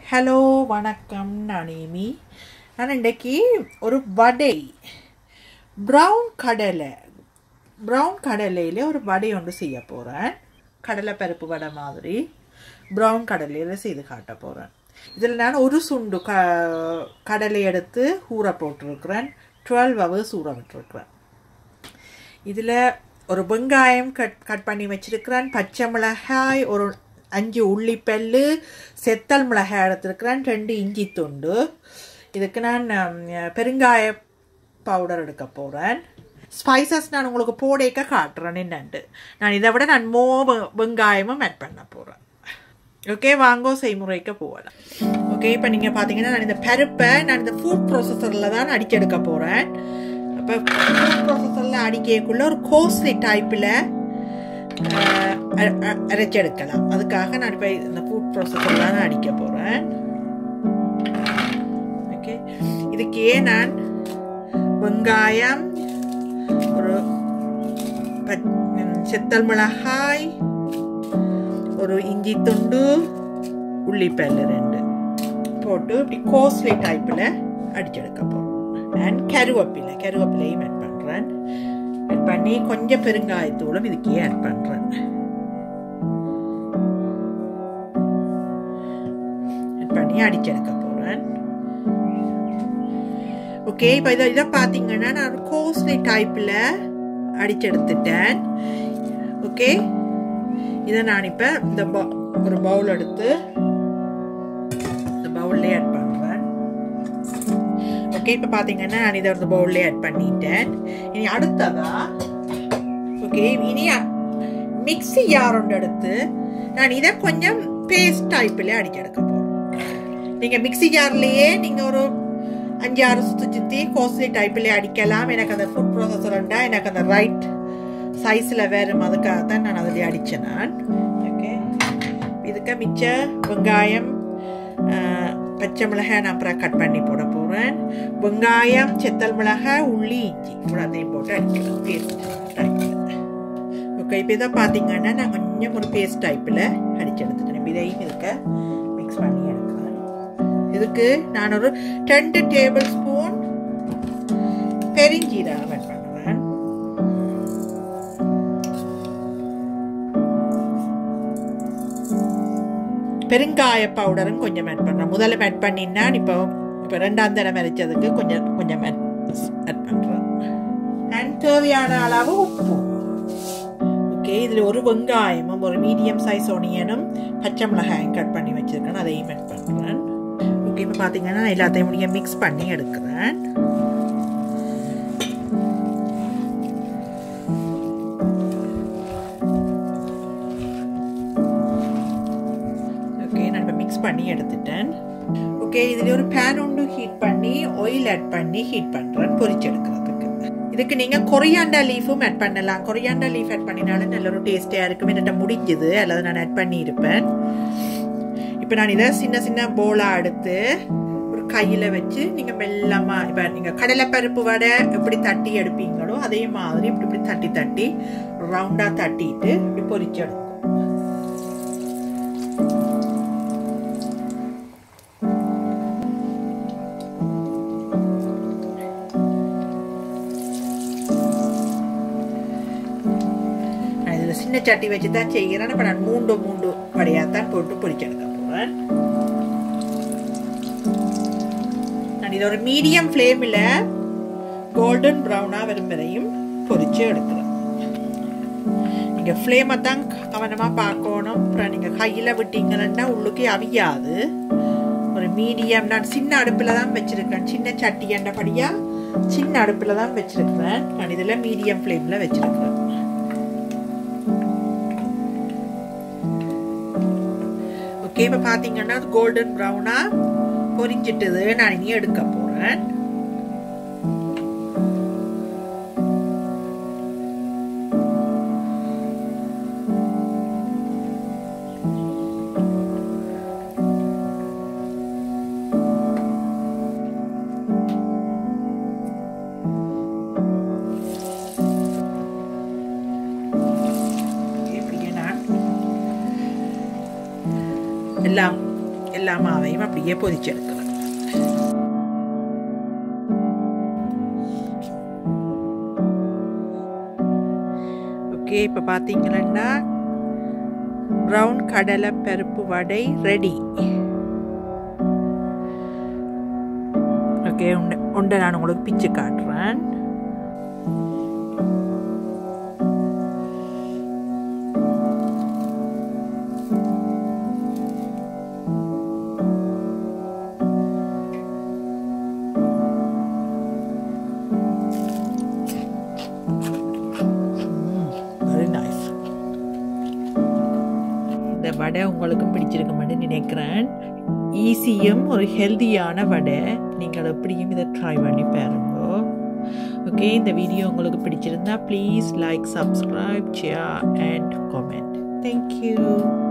hello வணக்கம் நான் Amy நான் இன்றைக்கி ஒரு வடை ப்ரௌன் கடலை ப்ரௌன் கடலையில் ஒரு வடை ஒன்று செய்ய போகிறேன் கடலை பருப்பு வடை மாதிரி ப்ரௌன் கடலையில் செய்து காட்ட போகிறேன் இதில் நான் ஒரு சுண்டு க கடலை எடுத்து ஊற போட்டிருக்கிறேன் டுவெல் ஹவர்ஸ் ஊற விட்டுருக்குறேன் இதில் ஒரு வெங்காயம் கட் கட் பண்ணி வச்சிருக்கிறேன் பச்சை மிளகாய் ஒரு அஞ்சு உள்ளிப்பல்லு செத்தல் மிளகாய் எடுத்திருக்கிறேன் ரெண்டு இஞ்சி துண்டு இதுக்கு நான் ம், பெருங்காய பவுடர் எடுக்க போகிறேன் ஸ்பைசஸ் நான் உங்களுக்கு போடேக்க காட்டுறேன் என்னன்ட்டு நான் இதை விட நான் மோ வெ- வெங்காயமும் ஆட் பண்ண போகிறேன் ஓகே வாங்கோ செய்முறைக்கு போகலாம் ஓகே இப்போ நீங்கள் பார்த்தீங்கன்னா நான் இந்த பருப்பை நான் இந்த ஃபுட் ப்ராசஸரில் தான் அடிச்செடுக்க போகிறேன் அப்போ ஃபுட் ப்ராசஸரில் அடிக்கக்குள்ள ஒரு கோஸ்லி டைப்பில் அரைச்செடுக்கலாம் அதுக்காக நான் இப்போ இந்த ஃபுட் ப்ராசஸரில் தான் அடிக்க போகிறேன் ஓகே இதுக்கே நான் வெங்காயம் ஒரு பச்- ம், செத்தல் மிளகாய் ஒரு இஞ்சி துண்டு உள்ளிப்பல்லு ரெண்டு போட்டு இப்படி கோஸ்லி டைப்பில் அடிச்செடுக்க போகிறோம் அண்ட் கருவேப்பிலை கருவேப்பிலையும் ஆட் பண்ணுறேன் ஆட் பண்ணி கொஞ்சம் பெருங்காயத்தூளும் இதுக்கே ஆட் பண்ணுறேன் ஆட் பண்ணி அடிச்செடுக்க போகிறேன் ஓகே இப்போ இதை இதை பார்த்தீங்கன்னா நான் கோஸ்லி டைப்பில் அடிச்செடுத்துட்டேன் ஓகே இதை நான் இப்போ இந்த ப- ஒரு பவுல் எடுத்து இந்த பவுல்லே ஆட் பண்ணுறேன் ஓகே இப்போ பார்த்தீங்கன்னா நான் இதை ஒரு பவுல்லே ஆட் பண்ணிட்டேன் இனி அடுத்ததா ஓகே இனி மிக்ஸி ஜார் ஒன்று எடுத்து நான் இதை கொஞ்சம் பேஸ்ட் டைப்பில் அடிக்க எடுக்க போகிறேன் நீங்கள் மிக்ஸி ஜார்லேயே நீங்கள் ஒரு அஞ்சு ஆறு சுற்றி சுற்றி கோஸ்லி டைப்பில் அடிக்கலாம் எனக்கு அந்த ஃபுட் ப்ராசஸர்ண்டா எனக்கு அந்த ரைட் சைஸில் வரும் அதுக்காக தான் நான் அதில் அடித்தேன் நான் ஓகே இதுக்கு மிச்ச வெங்காயம் ஆஹ், பச்சை மிளகாய் நான் அப்புறம் கட் பண்ணி போட போகிறேன் வெங்காயம் செத்தல் மிளகாய் உள்ளி இஞ்சி இவ்வளோத்தையும் போட்டு அடிக்கலாம் பேஸ்ட் டைப்பில் ஓகே இப்போ இதை பார்த்தீங்கன்னா நான் கொஞ்சம் ஒரு பேஸ்ட் டைப்பில் அடிச்சு எடுத்துட்டேன் இப்போ இதையும் இதுக்கு மிக்ஸ் பண்ணி எடுக்கிறேன் இதுக்கு நான் ஒரு ரெண்டு டேபிள் ஸ்பூன் பெருஞ்சீரகம் ஆட் பண்ணுறேன் பெருங்காய பவுடரும் கொஞ்சம் ஆட் பண்ணுறேன் முதல்ல ஆட் பண்ணினா இப்போ இப்போ ரெண்டாம் தடவை அரைச்சதுக்கு கொஞ்சம் கொஞ்சம் ஆட் பண்ணுறேன் அண்ட் தேவையான அளவு உப்பு ஓகே இதில் ஒரு வெங்காயமும் ஒரு மீடியம் சைஸ் ஒனியனும் பச்சை மிளகாயும் கட் பண்ணி வச்சிருக்கேன் அதையும் ஆட் பண்ணுறேன் ஓகே இப்போ பார்த்தீங்கன்னா நான் எல்லாத்தையும் முடிய மிக்ஸ் பண்ணி எடுக்கிறேன் ஓகே நான் இப்போ மிக்ஸ் பண்ணி எடுத்துட்டேன் ஓகே இதில் ஒரு பேன் ஒன்று ஹீட் பண்ணி ஆயில் ஆட் பண்ணி ஹீட் பண்ணுறேன் பொரிச்சு எடுக்கிறதுக்கு இதுக்கு நீங்கள் கொரியாண்டா லீஃபும் ஆட் பண்ணலாம் கொரியாண்டா லீஃப் ஆட் பண்ணினாலும் நல்ல ஒரு டேஸ்டியாக இருக்கும் என்கிட்ட முடிஞ்சுது அல்லது நான் ஆட் பண்ணியிருப்பேன் இப்போ நான் இதை சின்ன சின்ன போலாக எடுத்து ஒரு கையில் வச்சு நீங்கள் மெல்லமாக இப்போ நீங்கள் கடலைப்பருப்பு வடை எப்படி தட்டி எடுப்பீங்களோ அதே மாதிரி இப்படி இப்படி தட்டி தட்டி ரவுண்டாக தட்டிட்டு இப்படி பொரிச்சு எடுக்கும் நான் இதில் சின்ன சட்டி வச்சு தான் செய்கிறேன் இப்போ நான் மூண்டு மூண்டு வடையாக தான் போட்டு பொரிச்செடுக்க போகிறேன் நான் இதை ஒரு மீடியம் ஃப்ளேமில் கோல்டன் ப்ரௌனாக வரும் வரையும் பொரிச்சு எடுக்கிறேன் நீங்கள் ஃப்ளேமை தான் கவனமாக பார்க்கணும் அப்புறம் நீங்கள் கையில் விட்டீங்கன்னா உள்ளுக்கு அவியாது ஒரு மீடியம் நான் சின்ன அடுப்பில் தான் வச்சுருக்கேன் சின்ன சட்டி என்றபடியாக சின்ன அடுப்பில் தான் வச்சுருக்கிறேன் நான் இதில் மீடியம் ஃப்ளேமில் வச்சுருக்கிறேன் ஓகே இப்போ பார்த்தீங்கன்னா அது கோல்டன் ப்ரௌனாக பொரிஞ்சிட்டது நான் இனி எடுக்க போகிறேன் இப்படியே நான் எல்லாம் எல்லா மாவையும் அப்படியே பொரிச்செடுக்கலாம் ஓகே இப்போ பார்த்தீங்கன்னா ப்ரௌன் கடலை பருப்பு வடை ரெடி ஓகே உண்டை உண்டை நான் உங்களுக்கு பிச்சு காட்டுறேன் வெரி நைஸ் இந்த வடை உங்களுக்கும் பிடிச்சிருக்குமென்னு நினைக்கிறேன் ஈஸியும் ஒரு ஹெல்தியான வடை நீங்கள் எப்படியும் இதை ட்ரை பண்ணி பாருங்க ஓகே இந்த வீடியோ உங்களுக்கு பிடிச்சிருந்தா please like subscribe share and comment thank you